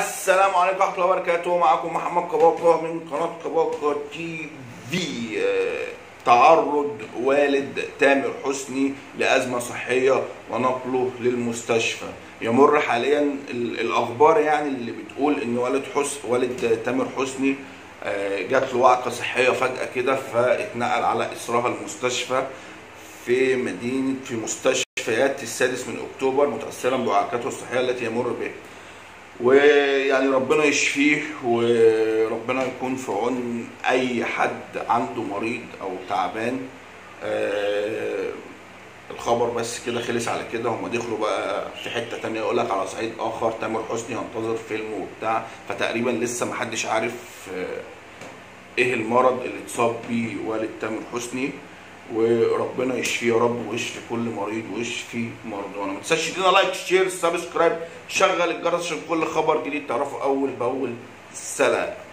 السلام عليكم ورحمه الله وبركاته معكم محمد كباكا من قناه كباكا تي في آه، تعرض والد تامر حسني لازمه صحيه ونقله للمستشفى يمر حاليا ال- الاخبار يعني اللي بتقول ان والد حسن والد تامر حسني آه، جات له وعكه صحيه فجاه كده فاتنقل على اسرها المستشفى في مدينه في مستشفيات السادس من اكتوبر متاثرا بوعكته الصحيه التي يمر بها ويعني ربنا يشفيه وربنا يكون في عون اي حد عنده مريض او تعبان آه، الخبر بس كده خلص على كده هم دخلوا بقى في حته تانية يقول لك على صعيد اخر تامر حسني هنتظر فيلم وبتاع فتقريبا لسه محدش عارف آه، ايه المرض اللي اتصاب بيه والد تامر حسني وربنا يشفيه يا رب ويشفي كل مريض ويشفي مرضانا ما تنساش تدينا لايك شير سبسكرايب شغل الجرس عشان كل خبر جديد تعرفه اول باول سلام